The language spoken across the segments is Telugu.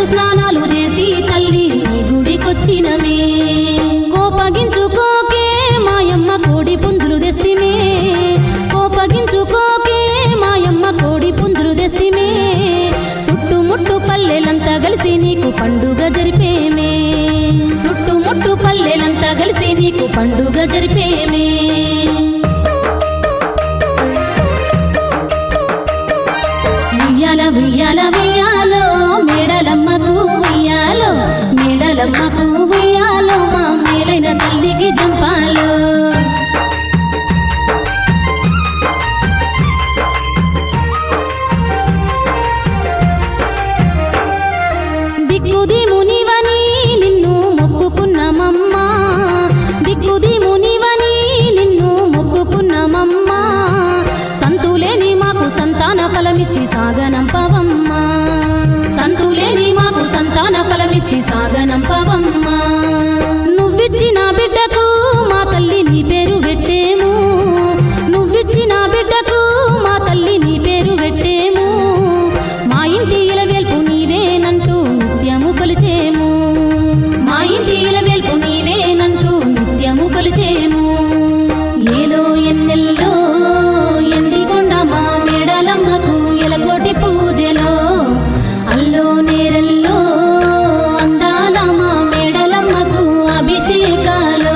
చెట్టు స్నానాలు చేసి తల్లి నీ గుడికొచ్చినమే కోపగించుకోకే మాయమ్మ కోడి పుంజులు తెస్తిమే కోపగించుకోకే మాయమ్మ కోడి పుంజులు తెస్తిమే చుట్టుముట్టు పల్లెలంతా కలిసి నీకు పండుగ జరిపేమే చుట్టుముట్టు పల్లెలంతా కలిసి నీకు పండుగ జరిపేమే ఉయ్యాల ఉయ్యాల ఉయ్యాలో మేడలమ్మకు ఉయ్యాలో మేడలమ్మకు ఉయ్యాలో మా మేలైన తల్లికి జంపాలో దిక్కుది మునివని నిన్ను మొక్కుకున్నామమ్మా దిక్కుది మునివని నిన్ను మొక్కుకున్నామమ్మా సంతులేని మాకు సంతాన ఫలమిచ్చి సాగనంపవమ్మా సంతులేని మాకు సంతాన ఫలమిచ్చి సాగనంపవమ్మా నువ్విచ్చిన బిడ్డకు మా తల్లి నీ పేరు పెట్టేము నువ్విచ్చిన బిడ్డకు మా తల్లి నీ పేరు పెట్టేము మా ఇంటి ఇలవేల్పు నీవేనంటూ నిత్యము కొలిచేము మా ఇంటి ఇలవేల్పు నీవేనంటూ నిత్యము కొలిచేము ఏలో ఎన్నెల్లో ఎండికొండ మా మేడలమ్మకు ఎలకోటి పూజలో అల్లో నేరల్లో అందాల మా మేడలమ్మకు అభిషేకాలు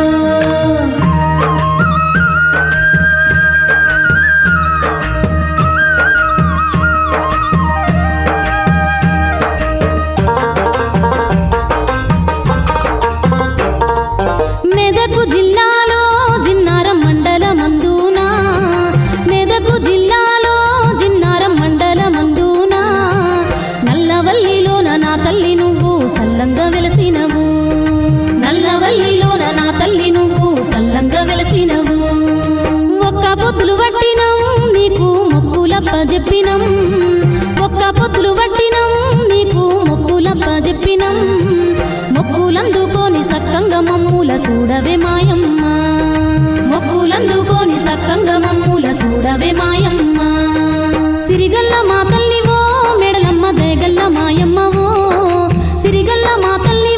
మెదకు జిల్లాలో జిన్నారం మండలమందున మెదకు జిల్లాలో జిన్నారం మండలమందున నల్లవల్లిలోన నా తల్లి నువ్వు సల్లంగా వెలసినవు నల్లవల్లిలోన నా తల్లి నువ్వు సల్లంగా వెలసినవు ఒక్క పొద్దులు పట్టినం నీకు మొక్కులప్ప చెప్పినం ఒక్క పొద్దులు పట్టినం నీకు మొక్కులప్ప చెప్పినం మొక్కులందుకోని సక్కంగా మమ్ముల చూడవే మాయమ్మ మొక్కులందుకోని సక్కంగా మమ్ముల చూడవే మాయమ్మ సిరిగల్ల మా తల్లివో మెడలమ్మ దేగల్ల మాయమ్మవో సిరిగల్ల మా తల్లి